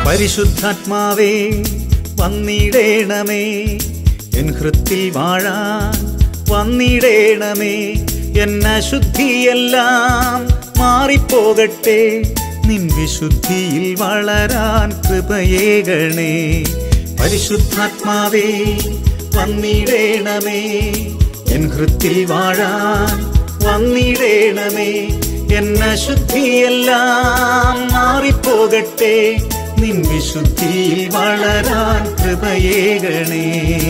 പരിശുദ്ധാത്മാവേ വന്നിടേണമേ N ഹൃത്തിൽ വാഴാൻ വന്നിടേണമേ N അശുദ്ധിയെല്ലാം മാറിപ്പോകട്ടെ നിൻ വിശുദ്ധിയിൽ വളരാൻ കൃപയേകണേ പരിശുദ്ധാത്മാവേ വന്നിടേണമേ എൻ ഹൃത്തിൽ വാഴാൻ വന്നിടേണമേ എൻ അശുദ്ധിയെല്ലാം മാറിപ്പോകട്ടെ നിൻ വിശുദ്ധിയിൽ വളരാൻ കൃപയേകണേ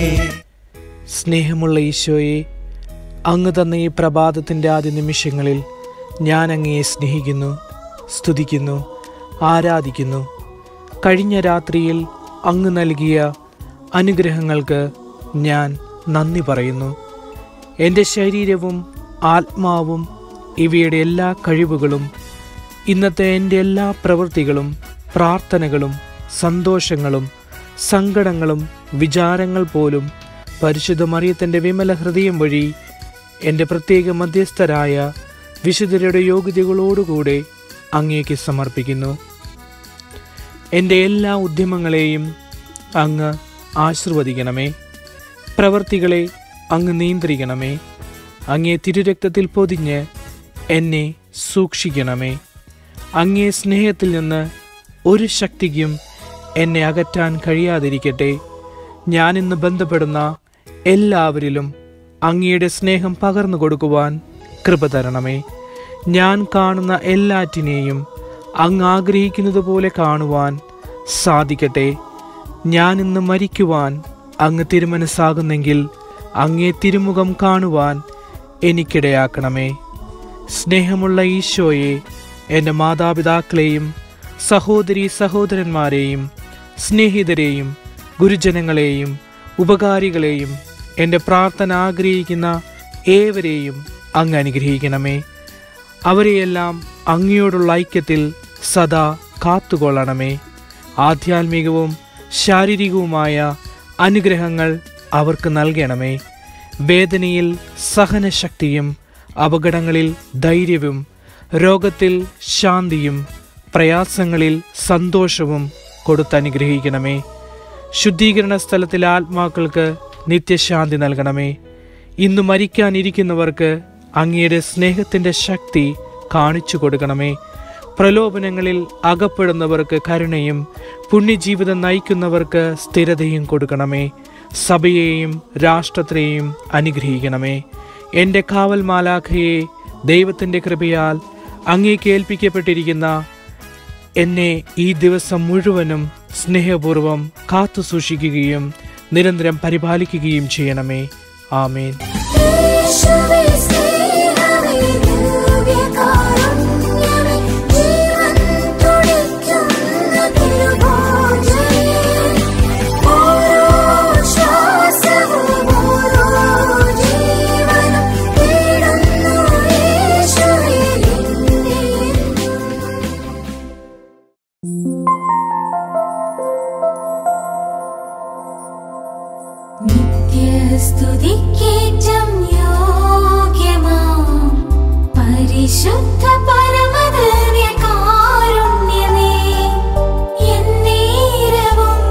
സ്നേഹമുള്ള ഈശോയെ അങ്ങ് തന്ന ഈ പ്രഭാതത്തിൻ്റെ ആദ്യ നിമിഷങ്ങളിൽ ഞാൻ അങ്ങയെ സ്നേഹിക്കുന്നു സ്തുതിക്കുന്നു ആരാധിക്കുന്നു കഴിഞ്ഞ രാത്രിയിൽ അങ്ങ് നൽകിയ അനുഗ്രഹങ്ങൾക്ക് ഞാൻ നന്ദി പറയുന്നു എൻ്റെ ശരീരവും ആത്മാവും ഇവയുടെ എല്ലാ കഴിവുകളും ഇന്നത്തെ എൻ്റെ എല്ലാ പ്രവൃത്തികളും പ്രാർത്ഥനകളും സന്തോഷങ്ങളും സങ്കടങ്ങളും വിചാരങ്ങൾ പോലും പരിശുദ്ധ മറിയത്തിൻ്റെ വിമല ഹൃദയം വഴി എൻ്റെ പ്രത്യേക മധ്യസ്ഥരായ വിശുദ്ധരുടെ യോഗ്യതകളോടുകൂടെ അങ്ങേക്ക് സമർപ്പിക്കുന്നു എൻ്റെ എല്ലാ ഉദ്യമങ്ങളെയും അങ്ങ് ആശീർവദിക്കണമേ പ്രവർത്തികളെ അങ്ങ് നിയന്ത്രിക്കണമേ അങ്ങേ തിരുരക്തത്തിൽ പൊതിഞ്ഞ് എന്നെ സൂക്ഷിക്കണമേ അങ്ങേ സ്നേഹത്തിൽ നിന്ന് ഒരു ശക്തിക്കും എന്നെ അകറ്റാൻ കഴിയാതിരിക്കട്ടെ ഞാനിന്ന് ബന്ധപ്പെടുന്ന എല്ലാവരിലും അങ്ങയുടെ സ്നേഹം പകർന്നു കൊടുക്കുവാൻ കൃപ തരണമേ ഞാൻ കാണുന്ന എല്ലാറ്റിനെയും അങ്ങ് ആഗ്രഹിക്കുന്നത് പോലെ കാണുവാൻ സാധിക്കട്ടെ ഞാൻ ഇന്ന് മരിക്കുവാൻ അങ്ങ് തിരുമനസ്സാകുന്നെങ്കിൽ അങ്ങേ തിരുമുഖം കാണുവാൻ എനിക്കിടയാക്കണമേ സ്നേഹമുള്ള ഈശോയെ എൻ്റെ മാതാപിതാക്കളെയും സഹോദരി സഹോദരന്മാരെയും സ്നേഹിതരെയും ഗുരുജനങ്ങളെയും ഉപകാരികളെയും എൻ്റെ പ്രാർത്ഥന ആഗ്രഹിക്കുന്ന ഏവരെയും അങ്ങ് അനുഗ്രഹിക്കണമേ അവരെയെല്ലാം അങ്ങയോടുള്ള ഐക്യത്തിൽ സദാ കാത്തുകൊള്ളണമേ ആധ്യാത്മികവും ശാരീരികവുമായ അനുഗ്രഹങ്ങൾ അവർക്ക് നൽകണമേ വേദനയിൽ സഹനശക്തിയും അപകടങ്ങളിൽ ധൈര്യവും രോഗത്തിൽ ശാന്തിയും പ്രയാസങ്ങളിൽ സന്തോഷവും കൊടുത്തനുഗ്രഹിക്കണമേ ശുദ്ധീകരണ സ്ഥലത്തിലെ ആത്മാക്കൾക്ക് നിത്യശാന്തി നൽകണമേ ഇന്ന് മരിക്കാനിരിക്കുന്നവർക്ക് അങ്ങയുടെ സ്നേഹത്തിൻ്റെ ശക്തി കാണിച്ചു കൊടുക്കണമേ പ്രലോഭനങ്ങളിൽ അകപ്പെടുന്നവർക്ക് കരുണയും പുണ്യജീവിതം നയിക്കുന്നവർക്ക് സ്ഥിരതയും കൊടുക്കണമേ സഭയെയും രാഷ്ട്രത്തെയും അനുഗ്രഹിക്കണമേ എൻ്റെ കാവൽ മാലാഖയെ ദൈവത്തിൻ്റെ കൃപയാൽ അങ്ങേക്ക് ഏൽപ്പിക്കപ്പെട്ടിരിക്കുന്ന എന്നെ ഈ ദിവസം മുഴുവനും സ്നേഹപൂർവം കാത്തു സൂക്ഷിക്കുകയും നിരന്തരം പരിപാലിക്കുകയും ചെയ്യണമേ ആമേൻ യേശുവേ സ്നേഹമേ ദിവ്യകാരുണ്യമേ ജീവൻ തുടിക്കുന്ന തിരുഭോജനേ ഓരോ ശ്വാസവും ഓരോ ജീവനും തേടുന്നു യേശുവേ നിന്നെ നിത്യസ്തുതിക്കേറ്റം യോഗ്യമാം പരിശുദ്ധ പരമദിവ്യകാരുണ്യമേ എന്നേരവും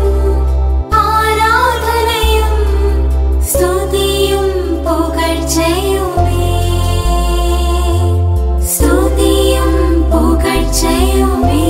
ആരാധനയും സ്തുതിയും പുകഴ്ചയുമേ സ്തുതിയും പുകഴ്ചയുമേ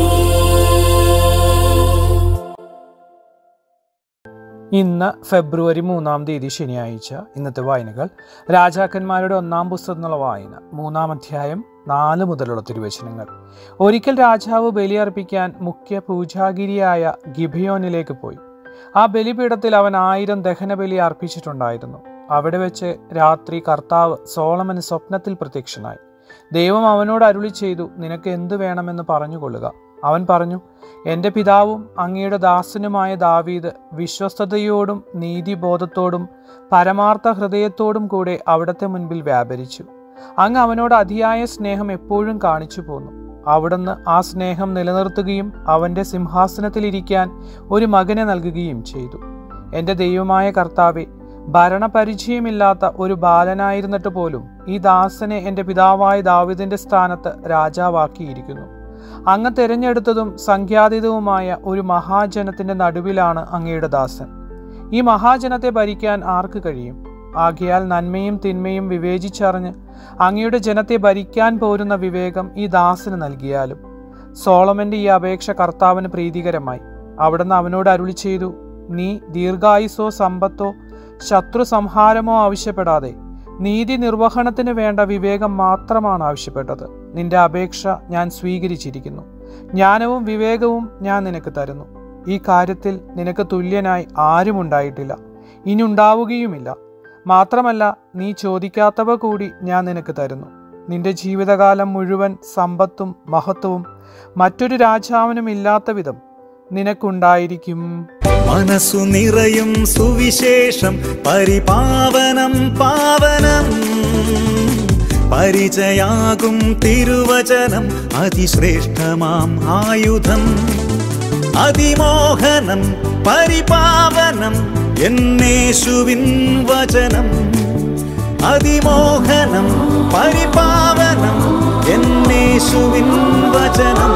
ഇന്ന് ഫെബ്രുവരി മൂന്നാം തീയതി ശനിയാഴ്ച ഇന്നത്തെ വായനകൾ രാജാക്കന്മാരുടെ ഒന്നാം പുസ്തകം എന്നുള്ള വായന മൂന്നാം അധ്യായം നാല് മുതലുള്ള തിരുവചനങ്ങൾ ഒരിക്കൽ രാജാവ് ബലിയർപ്പിക്കാൻ മുഖ്യ പൂജാഗിരിയായ ഗിബിയോനിലേക്ക് പോയി ആ ബലിപീഠത്തിൽ അവൻ ആയിരം ദഹനബലി അർപ്പിച്ചിട്ടുണ്ടായിരുന്നു അവിടെ വെച്ച് രാത്രി കർത്താവ് സോളമന് സ്വപ്നത്തിൽ പ്രത്യക്ഷനായി ദൈവം അവനോട് അരുളി ചെയ്തു നിനക്ക് എന്തു വേണമെന്ന് പറഞ്ഞുകൊള്ളുക അവൻ പറഞ്ഞു എൻ്റെ പിതാവും അങ്ങയുടെ ദാസനുമായ ദാവീദ് വിശ്വസ്തയോടും നീതിബോധത്തോടും പരമാർത്ഥ ഹൃദയത്തോടും കൂടെ അവിടത്തെ മുൻപിൽ വ്യാപരിച്ചു അങ്ങ് അവനോട് അതിയായ സ്നേഹം എപ്പോഴും കാണിച്ചു പോന്നു അവിടുന്ന് ആ സ്നേഹം നിലനിർത്തുകയും അവൻ്റെ സിംഹാസനത്തിലിരിക്കാൻ ഒരു മകനെ നൽകുകയും ചെയ്തു എൻ്റെ ദൈവമായ കർത്താവെ ഭരണപരിചയമില്ലാത്ത ഒരു ബാലനായിരുന്നിട്ട് പോലും ഈ ദാസനെ എൻ്റെ പിതാവായ ദാവിദിന്റെ സ്ഥാനത്ത് രാജാവാക്കിയിരിക്കുന്നു അങ്ങ് തിരഞ്ഞെടുത്തതും സംഖ്യാതീതവുമായ ഒരു മഹാജനത്തിന്റെ നടുവിലാണ് അങ്ങയുടെ ദാസൻ ഈ മഹാജനത്തെ ഭരിക്കാൻ ആർക്ക് കഴിയും ആകയാൽ നന്മയും തിന്മയും വിവേചിച്ചറിഞ്ഞ് അങ്ങയുടെ ജനത്തെ ഭരിക്കാൻ പോരുന്ന വിവേകം ഈ ദാസന് നൽകിയാലും സോളമന്റെ ഈ അപേക്ഷ കർത്താവിന് പ്രീതികരമായി അവിടുന്ന് അവനോട് അരുളി ചെയ്തു നീ ദീർഘായുസോ സമ്പത്തോ ശത്രു സംഹാരമോ ആവശ്യപ്പെടാതെ നീതി നിർവഹണത്തിന് വേണ്ട വിവേകം മാത്രമാണ് ആവശ്യപ്പെട്ടത് നിന്റെ അപേക്ഷ ഞാൻ സ്വീകരിച്ചിരിക്കുന്നു ജ്ഞാനവും വിവേകവും ഞാൻ നിനക്ക് തരുന്നു ഈ കാര്യത്തിൽ നിനക്ക് തുല്യനായി ആരും ഉണ്ടായിട്ടില്ല ഇനി ഉണ്ടാവുകയുമില്ല മാത്രമല്ല നീ ചോദിക്കാത്തവ കൂടി ഞാൻ നിനക്ക് തരുന്നു നിന്റെ ജീവിതകാലം മുഴുവൻ സമ്പത്തും മഹത്വവും മറ്റൊരു രാജാവിനും ഇല്ലാത്ത വിധം നിനക്കുണ്ടായിരിക്കും മനസ്സു നിറയും സുവിശേഷം പരിപാവനം പാവനം പരിചയാകും തിരുവചനം അതിശ്രേഷ്ഠമാം ആയുധം അതിമോഹനം പരിപാവനം എന്നേശുവിൻ വചനം അതിമോഹനം പരിപാവനം എന്നേശുവിൻ വചനം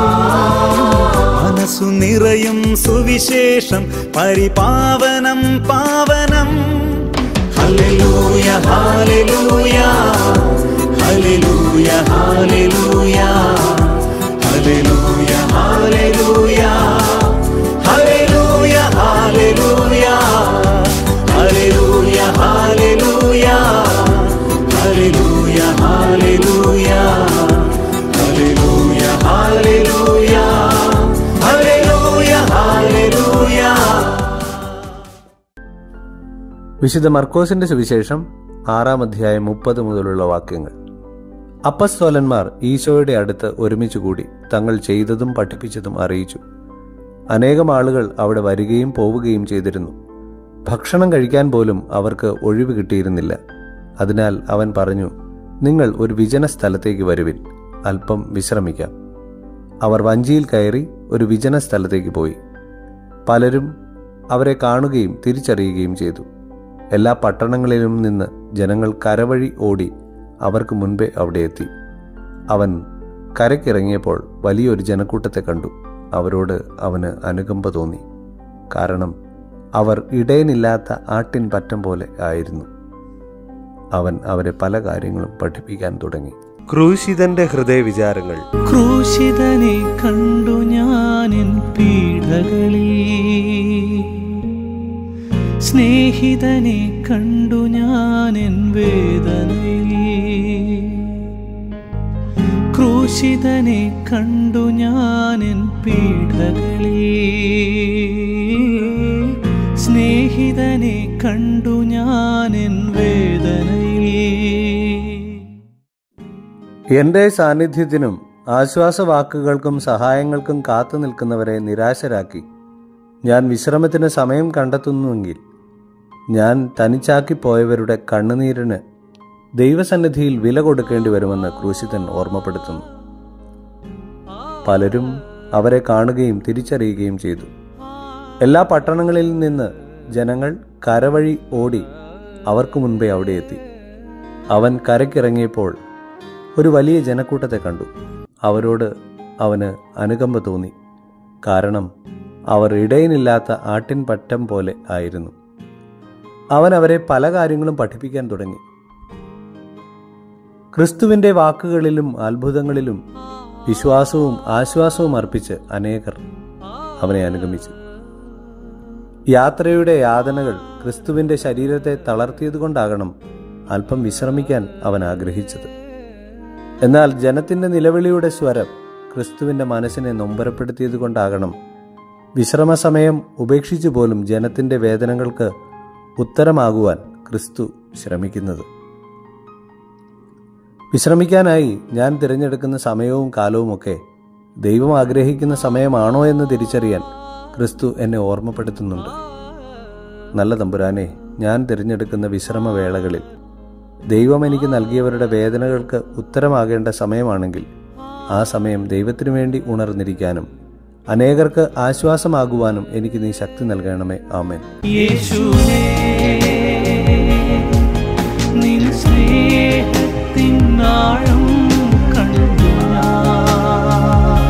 മനസ്സു നിറയും സുവിശേഷം പരിപാവനം പാവനം hallelujah hallelujah hallelujah hallelujah hallelujah hallelujah hallelujah hallelujah hallelujah hallelujah hallelujah hallelujah hallelujah hallelujah hallelujah hallelujah വിശുദ്ധ മർക്കോസിന്റെ സുവിശേഷം ആറാം അധ്യായം മുപ്പത് മുതലുള്ള വാക്യങ്ങൾ അപ്പസ്തോലന്മാർ ഈശോയുടെ അടുത്ത് ഒരുമിച്ച് കൂടി തങ്ങൾ ചെയ്തതും പഠിപ്പിച്ചതും അറിയിച്ചു അനേകം ആളുകൾ അവിടെ വരികയും പോവുകയും ചെയ്തിരുന്നു ഭക്ഷണം കഴിക്കാൻ പോലും അവർക്ക് ഒഴിവ് കിട്ടിയിരുന്നില്ല അതിനാൽ അവൻ പറഞ്ഞു നിങ്ങൾ ഒരു വിജന സ്ഥലത്തേക്ക് വരുവിൻ അല്പം വിശ്രമിക്കാം അവർ വഞ്ചിയിൽ കയറി ഒരു വിജന സ്ഥലത്തേക്ക് പോയി പലരും അവരെ കാണുകയും തിരിച്ചറിയുകയും ചെയ്തു എല്ലാ പട്ടണങ്ങളിലും നിന്ന് ജനങ്ങൾ കരവഴി ഓടി അവർക്ക് മുൻപേ അവിടെ എത്തി അവൻ കരയ്ക്കിറങ്ങിയപ്പോൾ വലിയൊരു ജനക്കൂട്ടത്തെ കണ്ടു അവരോട് അവന് അനുകമ്പ തോന്നി കാരണം അവർ ഇടയനില്ലാത്ത ആട്ടിൻ പറ്റം പോലെ ആയിരുന്നു അവൻ അവരെ പല കാര്യങ്ങളും പഠിപ്പിക്കാൻ തുടങ്ങി ക്രൂശിതന്റെ ഹൃദയവിചാരങ്ങൾ ക്രൂശിതനെ കണ്ടു ഞാനിൻ പീഡകളിൽ സ്നേഹിതനെ കണ്ടു ഞാനിൻ വേദനയിൽ ക്രൂശിതനെ കണ്ടു ഞാനിൻ പീഡകളിൽ സ്നേഹിതനെ കണ്ടു ഞാനിൻ വേദനയിൽ എന്റെ സാന്നിധ്യത്തിനും ആശ്വാസവാക്കുകൾക്കും സഹായങ്ങൾക്കും കാത്തു നിൽക്കുന്നവരെ നിരാശരാക്കി ഞാൻ വിശ്രമത്തിന് സമയം കണ്ടെത്തുന്നുവെങ്കിൽ ഞാൻ തനിച്ചാക്കി പോയവരുടെ കണ്ണുനീരിന് ദൈവസന്നിധിയിൽ വില കൊടുക്കേണ്ടി വരുമെന്ന് ക്രൂശിതൻ ഓർമ്മപ്പെടുത്തുന്നു പലരും അവരെ കാണുകയും തിരിച്ചറിയുകയും ചെയ്തു എല്ലാ പട്ടണങ്ങളിൽ നിന്ന് ജനങ്ങൾ കരവഴി ഓടി അവർക്ക് മുൻപേ അവിടെ എത്തി അവൻ കരയ്ക്കിറങ്ങിയപ്പോൾ ഒരു വലിയ ജനക്കൂട്ടത്തെ കണ്ടു അവരോട് അവന് അനുകമ്പ തോന്നി കാരണം അവർ ഇടയനില്ലാത്ത ആട്ടിൻ പറ്റം പോലെ ആയിരുന്നു അവൻ അവരെ പല കാര്യങ്ങളും പഠിപ്പിക്കാൻ തുടങ്ങി ക്രിസ്തുവിന്റെ വാക്കുകളിലും അത്ഭുതങ്ങളിലും വിശ്വാസവും ആശ്വാസവും അർപ്പിച്ച് അനേകർ അവനെ അനുഗമിച്ചു യാത്രയുടെ യാതനകൾ ക്രിസ്തുവിന്റെ ശരീരത്തെ തളർത്തിയതുകൊണ്ടാകണം അല്പം വിശ്രമിക്കാൻ അവൻ ആഗ്രഹിച്ചത് എന്നാൽ ജനത്തിന്റെ നിലവിളിയുടെ സ്വരം ക്രിസ്തുവിന്റെ മനസ്സിനെ നൊമ്പരപ്പെടുത്തിയതുകൊണ്ടാകണം വിശ്രമസമയം ഉപേക്ഷിച്ചു പോലും ജനത്തിന്റെ വേദനകൾക്ക് ഉത്തരമാകുവാൻ ക്രിസ്തു ശ്രമിക്കുന്നത് വിശ്രമിക്കാനായി ഞാൻ തിരഞ്ഞെടുക്കുന്ന സമയവും കാലവുമൊക്കെ ദൈവം ആഗ്രഹിക്കുന്ന സമയമാണോ എന്ന് തിരിച്ചറിയാൻ ക്രിസ്തു എന്നെ ഓർമ്മപ്പെടുത്തുന്നുണ്ട് നല്ല തമ്പുരാനെ ഞാൻ തിരഞ്ഞെടുക്കുന്ന വിശ്രമവേളകളിൽ ദൈവം എനിക്ക് നൽകിയവരുടെ വേദനകൾക്ക് ഉത്തരമാകേണ്ട സമയമാണെങ്കിൽ ആ സമയം ദൈവത്തിനു വേണ്ടി ഉണർന്നിരിക്കാനും അനേകർക്ക് ആശ്വാസമാകുവാനും എനിക്ക് നീ ശക്തി നൽകണമേ ആമേൻ യേശുവേ നിൻ സ്നേഹത്തിൻ ആഴം കണ്ടു ഞാൻ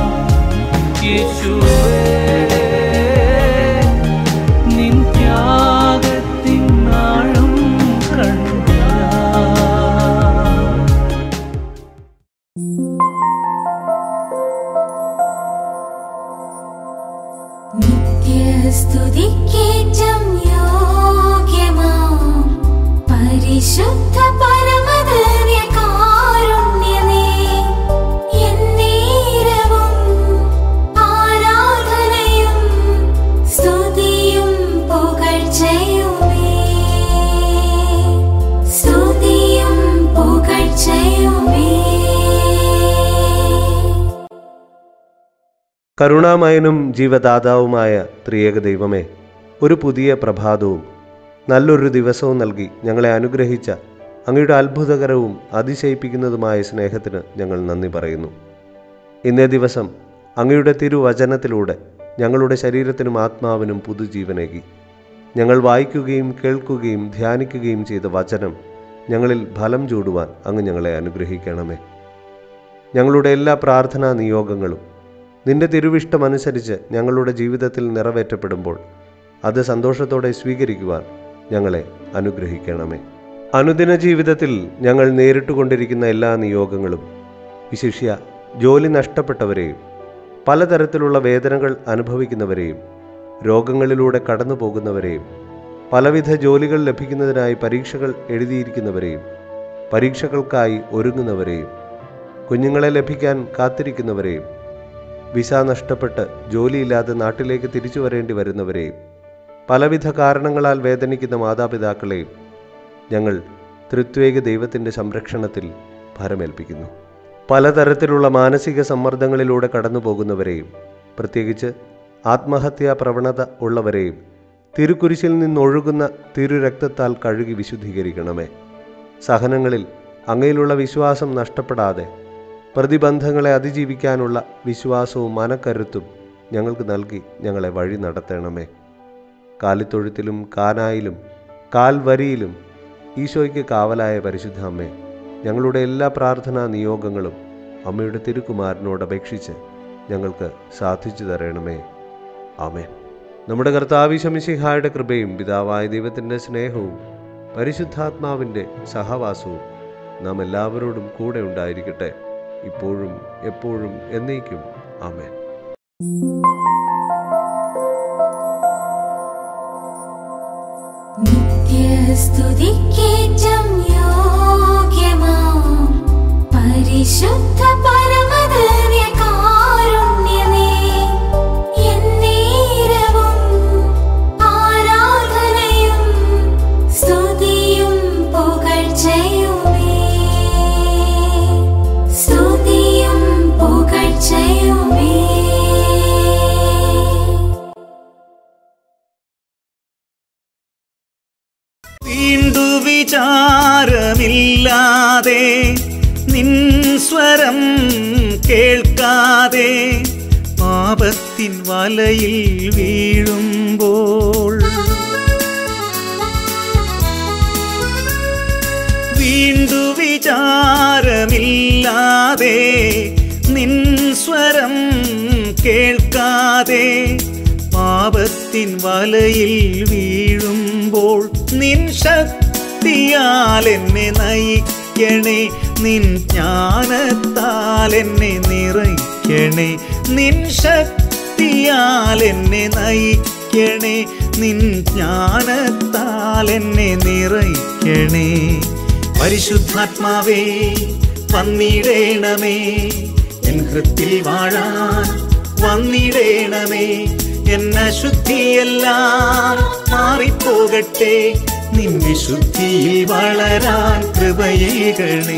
കരുണാമയനും ജീവദാതാവുമായ ത്രിയേക ദൈവമേ ഒരു പുതിയ പ്രഭാതവും നല്ലൊരു ദിവസവും നൽകി ഞങ്ങളെ അനുഗ്രഹിച്ച അങ്ങയുടെ അത്ഭുതകരവും അതിശയിപ്പിക്കുന്നതുമായ സ്നേഹത്തിന് ഞങ്ങൾ നന്ദി പറയുന്നു ഇന്നേ ദിവസം അങ്ങയുടെ തിരുവചനത്തിലൂടെ ഞങ്ങളുടെ ശരീരത്തിനും ആത്മാവിനും പുതുജീവനേകി ഞങ്ങൾ വായിക്കുകയും കേൾക്കുകയും ധ്യാനിക്കുകയും ചെയ്ത വചനം ഞങ്ങളിൽ ഫലം ചൂടുവാൻ അങ്ങ് ഞങ്ങളെ അനുഗ്രഹിക്കണമേ ഞങ്ങളുടെ എല്ലാ പ്രാർത്ഥനാ നിയോഗങ്ങളും നിന്റെ തിരുവിഷ്ടമനുസരിച്ച് ഞങ്ങളുടെ ജീവിതത്തിൽ നിറവേറ്റപ്പെടുമ്പോൾ അത് സന്തോഷത്തോടെ സ്വീകരിക്കുവാൻ ഞങ്ങളെ അനുഗ്രഹിക്കണമേ അനുദിന ജീവിതത്തിൽ ഞങ്ങൾ നേരിട്ടുകൊണ്ടിരിക്കുന്ന എല്ലാ നിയോഗങ്ങളും വിശിഷ്യ ജോലി നഷ്ടപ്പെട്ടവരെയും പലതരത്തിലുള്ള വേദനകൾ അനുഭവിക്കുന്നവരെയും രോഗങ്ങളിലൂടെ കടന്നു പോകുന്നവരെയും പലവിധ ജോലികൾ ലഭിക്കുന്നതിനായി പരീക്ഷകൾ എഴുതിയിരിക്കുന്നവരെയും പരീക്ഷകൾക്കായി ഒരുങ്ങുന്നവരെയും കുഞ്ഞുങ്ങളെ ലഭിക്കാൻ കാത്തിരിക്കുന്നവരെയും വിസ നഷ്ടപ്പെട്ട് ജോലിയില്ലാതെ നാട്ടിലേക്ക് തിരിച്ചു വരേണ്ടി വരുന്നവരെയും പലവിധ കാരണങ്ങളാൽ വേദനിക്കുന്ന മാതാപിതാക്കളെയും ഞങ്ങൾ തൃത്വേക ദൈവത്തിൻ്റെ സംരക്ഷണത്തിൽ ഭരമേൽപ്പിക്കുന്നു പലതരത്തിലുള്ള മാനസിക സമ്മർദ്ദങ്ങളിലൂടെ കടന്നു പോകുന്നവരെയും പ്രത്യേകിച്ച് ആത്മഹത്യാ പ്രവണത ഉള്ളവരെയും തിരുക്കുരിശിൽ നിന്നൊഴുകുന്ന തിരുരക്തത്താൽ കഴുകി വിശുദ്ധീകരിക്കണമേ സഹനങ്ങളിൽ അങ്ങയിലുള്ള വിശ്വാസം നഷ്ടപ്പെടാതെ പ്രതിബന്ധങ്ങളെ അതിജീവിക്കാനുള്ള വിശ്വാസവും മനക്കരുത്തും ഞങ്ങൾക്ക് നൽകി ഞങ്ങളെ വഴി നടത്തണമേ കാലിത്തൊഴുത്തിലും കാനായിലും കാൽവരിയിലും ഈശോയ്ക്ക് കാവലായ പരിശുദ്ധ അമ്മേ ഞങ്ങളുടെ എല്ലാ പ്രാർത്ഥനാ നിയോഗങ്ങളും അമ്മയുടെ തിരുക്കുമാരനോട് അപേക്ഷിച്ച് ഞങ്ങൾക്ക് സാധിച്ചു തരണമേ ആമേൻ നമ്മുടെ കർത്താവിശമിശിഹായുടെ കൃപയും പിതാവായ ദൈവത്തിൻ്റെ സ്നേഹവും പരിശുദ്ധാത്മാവിൻ്റെ സഹവാസവും നാം എല്ലാവരോടും കൂടെ ഉണ്ടായിരിക്കട്ടെ ഇപ്പോഴും എപ്പോഴും എന്നേക്കും ആമേൻ നിത്യസ്തുതിക്കേറ്റം യോഗ്യമാം പരിശുദ്ധ പരമദിവ്യകാരുണ്യമേ, എന്നേരവും ആരാധനയും സ്തുതിയും പുകഴ്ചയുമേ. സ്തുതിയും പുകഴ്ചയുമേ വീണ്ടു വിചാരമില്ലാതെ നിൻ സ്വരം കേൾക്കാതെ പാപത്തിൻ വലയിൽ വീഴുമ്പോൾ വീണ്ടു വിചാരമില്ലാതെ നിൻ സ്വരം കേൾക്കാതെ പാപത്തിൻ വലയിൽ വീഴുമ്പോൾ നിൻ ശക്തിയാൽ എന്നെ നയിക്കണേ നിൻ ജ്ഞാനത്താൽ എന്നെ നിറയ്ക്കണേ നിൻ ശക്തിയാൽ എന്നെ നയിക്കണേ നിൻ ജ്ഞാനത്താൽ എന്നെ നിറയ്ക്കണേ പരിശുദ്ധാത്മാവേ വന്നിടേണമേ എൻ ഹൃത്തിൽ വാഴാൻ വന്നിടേണമേ എന്ന ശുദ്ധിയെല്ലാം മാറിപ്പോകട്ടെ നിൻ വിശുദ്ധിയിൽ വളരാൻ കൃപയേകണേ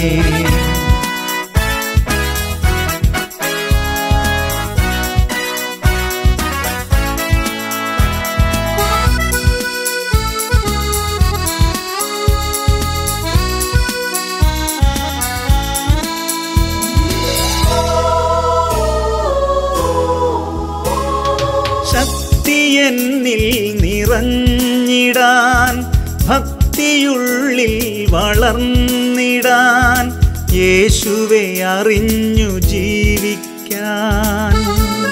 ശക്തി എന്നിൽ നിറഞ്ഞിടാൻ ഭക്തിയുള്ളിൽ വളർന്നിടാൻ യേശുവെ അറിഞ്ഞു ജീവിക്കാൻ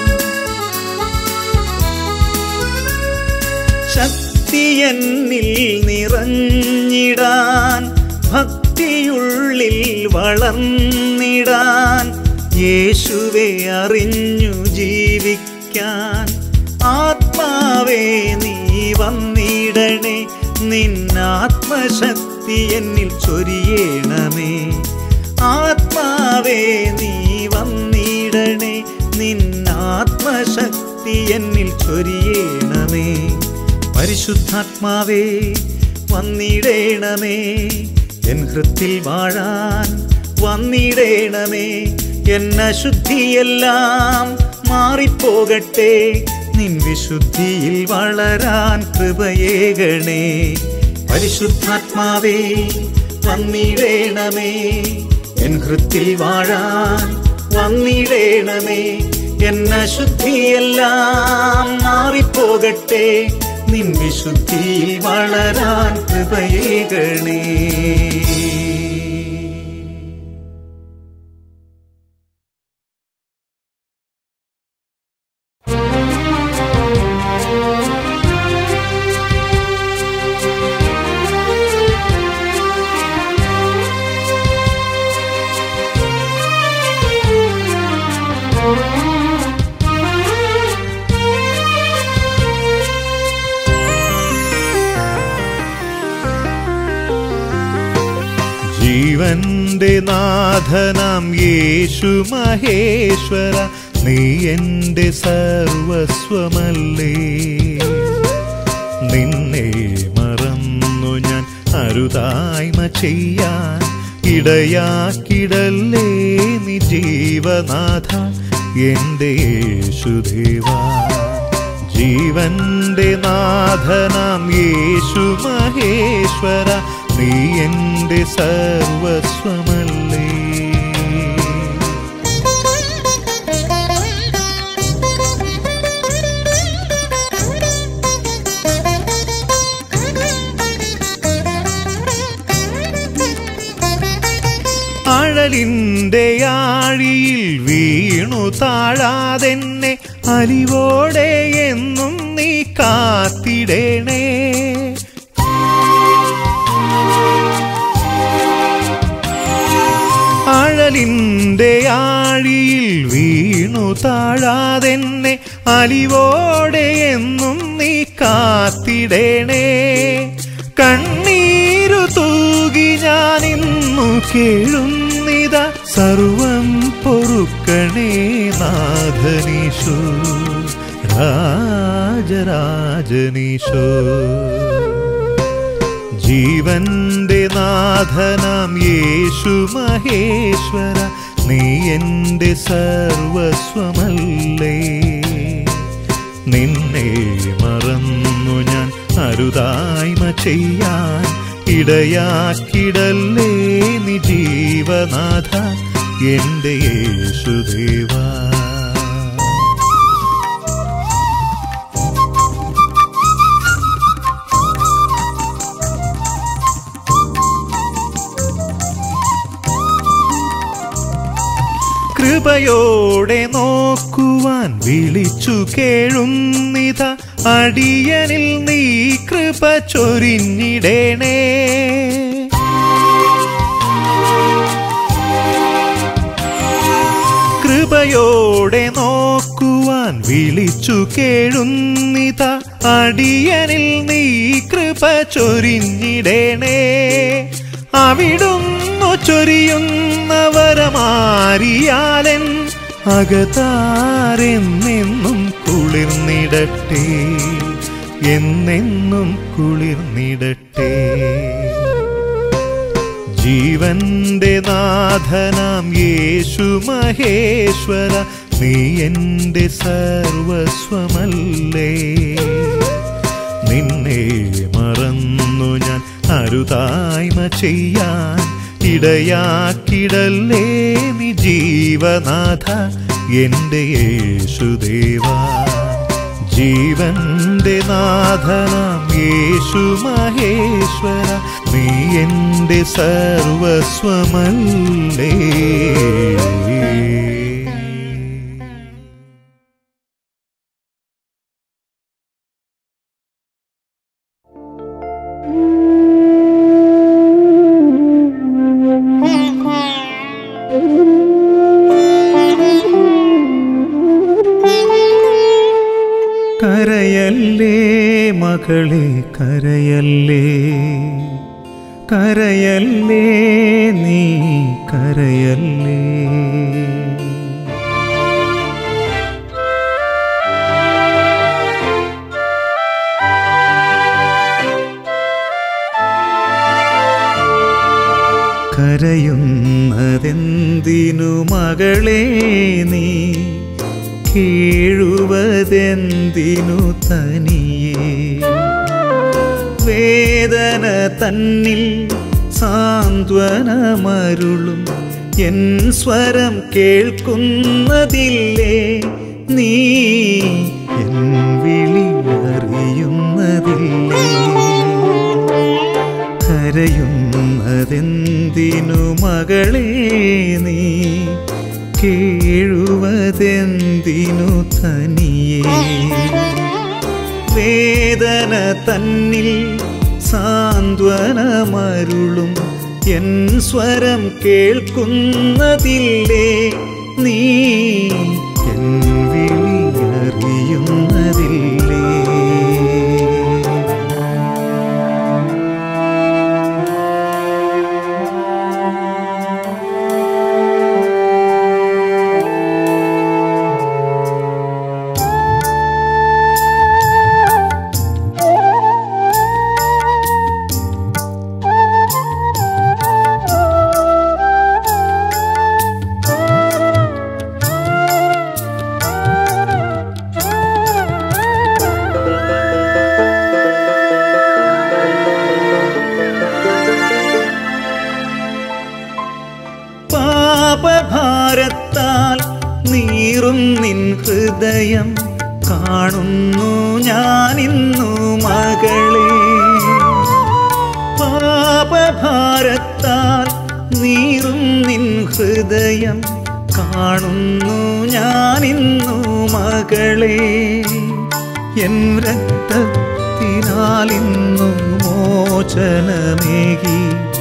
ശക്തി എന്നിൽ നിറഞ്ഞിടാൻ ഭക്തിയുള്ളിൽ വളർന്നിടാൻ യേശുവെ അറിഞ്ഞു ജീവിക്കാൻ ആത്മാവേ നീ വന്നിടണേ നിന്നാത്മശക്തി എന്നിൽ ചൊരിയണമേ ആത്മാവേ നീ വന്നിടണേ നിന്നാത്മശക്തി എന്നിൽ ചൊരിയണമേ പരിശുദ്ധാത്മാവേ വന്നിടേണമേ എൻ ഹൃത്തിൽ വാഴാൻ വന്നിടേണമേ എന്ന ശുദ്ധിയെല്ലാം മാറിപ്പോകട്ടെ നിൻ വിശുദ്ധിയിൽ വളരാൻ കൃപയേകണേ പരിശുദ്ധാത്മാവേ വന്നിടേണമേ എൻ ഹൃത്തിൽ വാഴാൻ വന്നിടേണമേ എന്ന ശുദ്ധിയെല്ലാം മാറിപ്പോകട്ടെ നിൻ വിശുദ്ധിയിൽ വളരാൻ കൃപയേകണേ ജീവന്റെ നാഥനാം യേശു മഹേശ്വര നീ എന്റെ സർവസ്വമല്ലേ നിന്നെ മറന്നു ഞാൻ അരുതായ്മ ചെയ്യാൻ ഇടയാക്കിടല്ലേ നീ ജീവനാഥ എന്റെ യേശുദേവ ജീവന്റെ നാഥനാം യേശു മഹേശ്വര നീ എന്റെ സർവസ്വമല്ലേ അഴലിന്റെ ആഴിയിൽ വീണു താഴാതെന്നെ അലിവോടെ എന്നും നീ കാത്തിടേണേ അഴലിന്റെ ആഴിയിൽ വീണു താഴാതെന്നെ അലിവോടെ എന്നും നീ കാത്തിടേണേ കണ്ണീരു തൂകി ഞാൻ ഇന്നു കേഴുന്നിത സർവം പൊറുക്കണേ നാഥനീശോ രാജരാജനീശോ ജീവന്റെ നാഥനാം യേശു മഹേശ്വര നീ എന്റെ സർവസ്വമല്ലേ നിന്നെ മറന്നു ഞാൻ അരുതായ്മ ചെയ്യാൻ ഇടയാക്കിടല്ലേ നീ ജീവനാഥ എന്റെ യേശുദേവാ കൃപയോടെ നോക്കുവാൻ വിളിച്ചു കേഴുന്നിത അടിയനിൽ നീ കൃപ ചൊരിഞ്ഞിടേണേ കൃപയോടെ നോക്കുവാൻ വിളിച്ചു കേഴുന്നിത അടിയനിൽ നീ കൃപ ചൊരിഞ്ഞിടേണേ അവിടുന്നു ചൊരിയുന്നവരമാരിയാലൻ അകതാരെന്നെന്നും കുളിർന്നിടട്ടെ എന്നെന്നും കുളിർന്നിടട്ടെ ജീവന്റെ നാഥനാം യേശു മഹേശ്വര നീ എന്റെ സർവസ്വമല്ലേ നിന്നെ മറന്നു ഞാൻ അരുതായ്മ ചെയ്യാൻ ഇടയാക്കിടല്ലേ നീ ജീവനാഥ എന്റെ യേശുദേവാ ജീവന്റെ നാഥനാം യേശു മഹേശ്വര നീ എന്റെ സർവസ്വമല്ലേ കരയല്ലേ മകളെ കരയല്ലേ കരയല്ലേ നീ കരയല്ലേ കരയുന്നതെന്തിനു മകളെ നീ കേഴുവതെന്തിനു തനിയേ വേദന തന്നിൽ സാന്ത്വനമരുളും എൻ സ്വരം കേൾക്കുന്നതില്ലേ നീ എൻ വിളി അറിയുന്നതില്ലേ കരയുന്നതെന്തിനു മകളെ നീ കേഴുവതെന്തിനു തനിയേ വേദന തന്നിൽ സാന്ത്വനമരുളും എൻ സ്വരം കേൾക്കുന്നതില്ലേ നീ എൻ വിളി അറിയുന്നതില്ലേ പാപഭാരത്താൽ നീറും നിൻ ഹൃദയം കാണുന്നു ഞാനിന്നു മകളെ പാപഭാരത്താൽ നീറും നിൻ ഹൃദയം കാണുന്നു ഞാനിന്നു മകളെ എൻ രക്തത്തിനാലിന്നു മോചനമേകി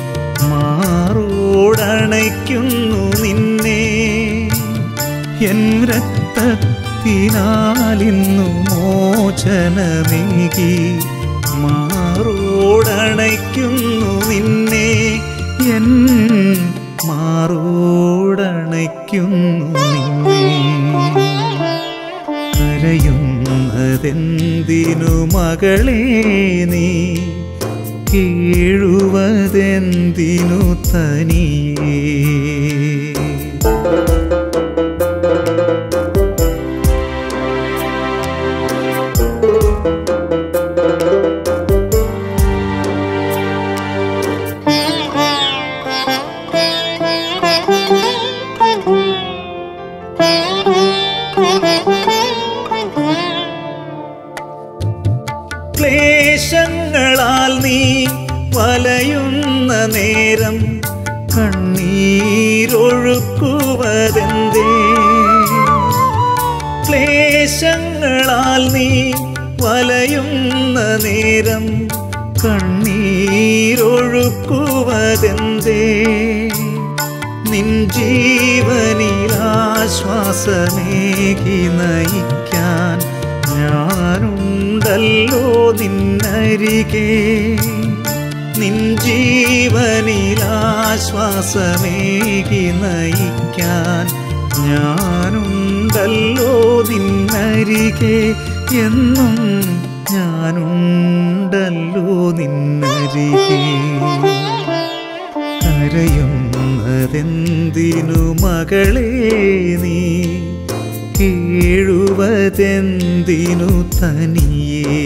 മാറോടണയ്ക്കുന്നു നിന്നെ എൻ രക്തത്തിനാലിന്നു മോചനമേകി മാറോടണയ്ക്കുന്നു നിന്നെ എൻ മാറോടണയ്ക്കുന്നു നിന്നെ കരയുന്നതെന്തിനു മകളെ നീ കീഴുവതെന്തിനു തനിയേ ക്ലേശങ്ങളാൽ നീ വലയുന്ന നേരം കണ്ണീരൊഴുക്കുവതെന്തേ ക്ലേശങ്ങളാൽ നീ വലയുന്ന നേരം കണ്ണീരൊഴുക്കുവതെന്തേ നിൻ ജീവനിലാശ്വാസമേകി നയിക്കാൻ ഞാനുണ്ടല്ലോ നിന്നരികെ നിൻ ജീവനിലാശ്വാസമേകി നയിക്കാൻ ഞാനുണ്ടല്ലോ നിന്നരികെ എന്നും ഞാനുണ്ടല്ലോ നിന്നരികെ കരയുന്നതെന്തിനു മകളെ നീ കീഴുവതെന്തിനു തനിയേ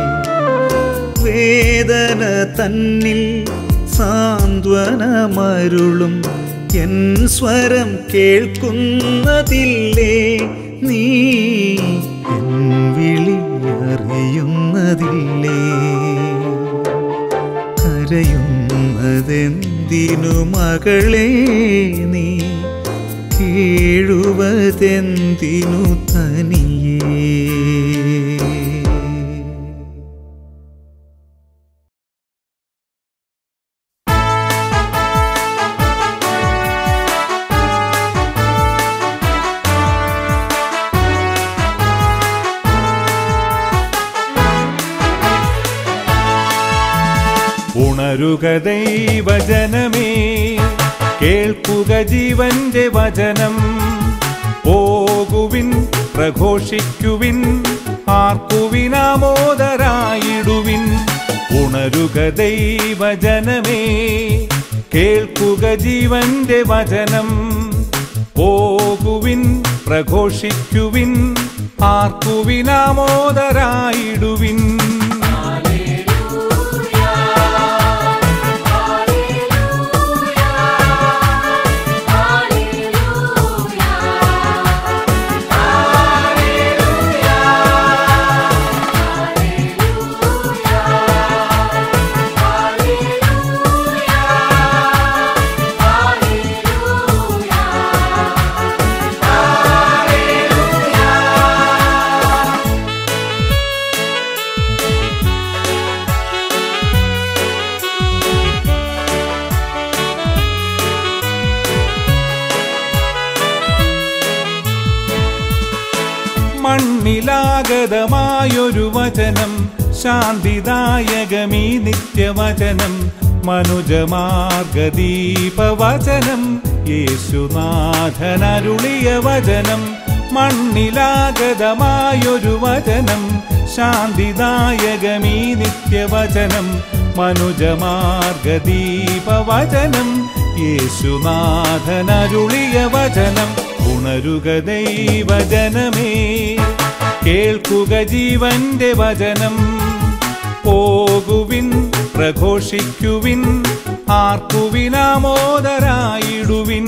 വേദന തന്നിൽ സാന്ത്വനമരുളും എൻ സ്വരം കേൾക്കുന്നതില്ലേ നീ എൻ വിളി അറിയുന്നതില്ലേ കരയുന്നതെന്തിനു മകളെ നീ കീഴുവതെന്തിനു തനിയേ ഉണരുക ദൈവജനമേ കേൾക്കുക ജീവന്റെ വചനം പോകുവിൻ പ്രഘോഷിക്കുവിൻ ആർക്കുവിനാമോദരായിടുവിൻ ഉണരുക ദൈവജനമേ കേൾക്കുക ജീവന്റെ വചനം പോകുവിൻ പ്രഘോഷിക്കുവിൻ ആർക്കുവിനാമോദരായിടുവിൻ മണ്ണിലാഗതമായൊരു വചനം ശാന്തിദായകമീ നിത്യവചനം മനുജമാർഗദീപവചനം യേശുനാഥനരുളിയ വചനം മണ്ണിലാഗതമായൊരു വചനം ശാന്തിദായകമീ നിത്യവചനം മനുജമാർഗദീപവചനം യേശുനാഥനരുളിയ വചനം ഉണരുക ദൈവജനമേ കേൾക്കുക ജീവന്റെ വചനം പോകുവിൻ പ്രഘോഷിക്കുവിൻ ആർക്കുവിനാമോദരായിടുവിൻ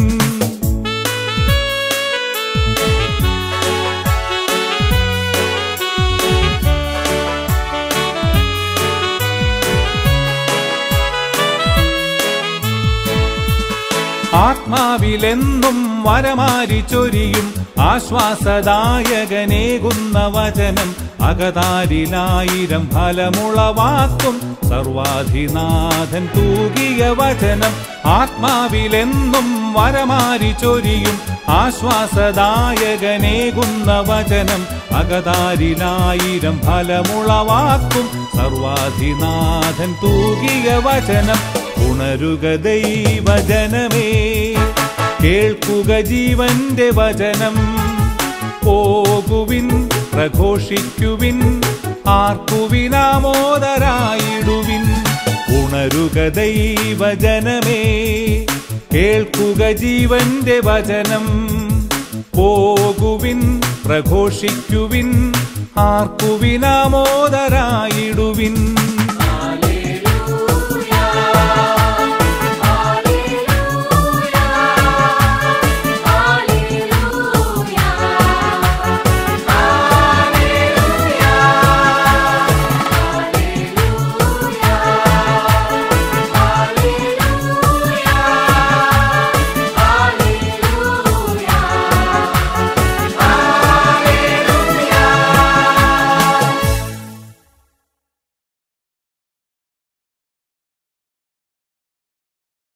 ആത്മാവിലെന്നും വരമാരി ചൊരിയും ആശ്വാസദായകനേകുന്ന വചനം അകതാരിലായിരം ഫലമുളവാക്കും സർവാധിനാഥൻ തൂകിയ വചനം ആത്മാവിലെന്നും വരമാരി ചൊരിയും ആശ്വാസദായകനേകുന്ന വചനം അകതാരിലായിരം ഫലമുളവാക്കും സർവാധിനാഥൻ തൂകിയ വചനം ഉണരുക ദൈവജനമേ കേൾക്കുക ജീവന്റെ വചനം പോകുവിൻ പ്രഘോഷിക്കുവിൻ ആർക്കുവിനാമോദരായിടുവിൻ ഉണരുക ദൈവജനമേ കേൾക്കുക ജീവന്റെ വചനം പോകുവിൻ പ്രഘോഷിക്കുവിൻ ആർക്കുവിനാമോദരായിടുവിൻ